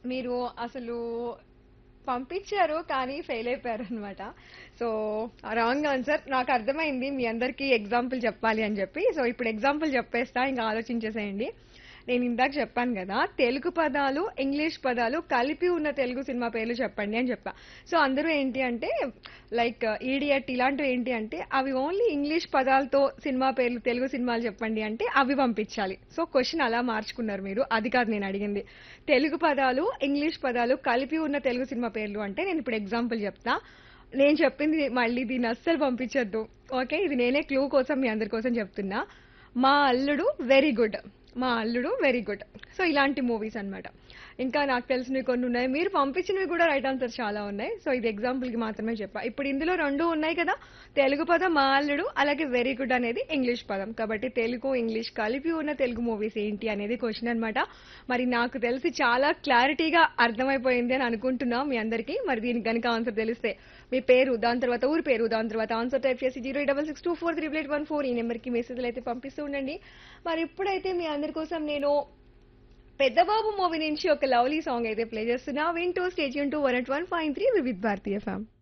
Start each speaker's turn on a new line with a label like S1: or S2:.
S1: మీరు అసలు పంపించారు కానీ ఫెయిల్ అయిపోయారు అనమాట సో రాంగ్ ఆన్సర్ నాకు అర్థమైంది మీ అందరికీ ఎగ్జాంపుల్ చెప్పాలి అని చెప్పి సో ఇప్పుడు ఎగ్జాంపుల్ చెప్పేస్తా ఇంకా ఆలోచించేసేయండి నేను ఇందాక చెప్పాను కదా తెలుగు పదాలు ఇంగ్లీష్ పదాలు కలిపి ఉన్న తెలుగు సినిమా పేర్లు చెప్పండి అని చెప్పా సో అందరూ ఏంటి అంటే లైక్ ఈడియట్ ఇలాంటివి ఏంటి అంటే అవి ఓన్లీ ఇంగ్లీష్ పదాలతో సినిమా పేర్లు తెలుగు సినిమాలు చెప్పండి అంటే అవి పంపించాలి సో క్వశ్చన్ అలా మార్చుకున్నారు మీరు అది కాదు నేను అడిగింది తెలుగు పదాలు ఇంగ్లీష్ పదాలు కలిపి ఉన్న తెలుగు సినిమా పేర్లు అంటే నేను ఇప్పుడు ఎగ్జాంపుల్ చెప్తా నేను చెప్పింది మళ్ళీ దీన్ని అస్సలు పంపించొద్దు ఓకే ఇది నేనే క్లూ కోసం మీ అందరి కోసం చెప్తున్నా మా అల్లుడు వెరీ గుడ్ మా అల్లుడు వెరీ గుడ్ సో ఇలాంటి మూవీస్ అన్నమాట ఇంకా నాకు తెలిసినవి కొన్ని ఉన్నాయి మీరు పంపించినవి కూడా రైట్ ఆన్సర్ చాలా ఉన్నాయి సో ఇది ఎగ్జాంపుల్ కి మాత్రమే చెప్పా ఇప్పుడు ఇందులో రెండు ఉన్నాయి కదా తెలుగు పదం మా అల్లుడు అలాగే వెరీ గుడ్ అనేది ఇంగ్లీష్ పదం కాబట్టి తెలుగు ఇంగ్లీష్ కలిపి ఉన్న తెలుగు మూవీస్ ఏంటి అనేది క్వశ్చన్ అన్నమాట మరి నాకు తెలిసి చాలా క్లారిటీగా అర్థమైపోయింది అని అనుకుంటున్నా మీ అందరికీ మరి దీనికి కనుక ఆన్సర్ తెలిస్తే మీ పేరు దాని తర్వాత ఊరి పేరు దాని తర్వాత ఆన్సర్ టైప్ చేసి zero double six two four three eight one four ఈ నెంబర్కి మెసేజ్లు అయితే పంపిస్తూ ఉండండి మరి ఇప్పుడైతే మీ అందరి కోసం నేను పెద్దబాబు మూవీ నుంచి ఒక లవ్లీ సాంగ్ అయితే ప్లే చేస్తున్నా వింటూ stage two one at one five three Vividh Bharati ఫ్యామ్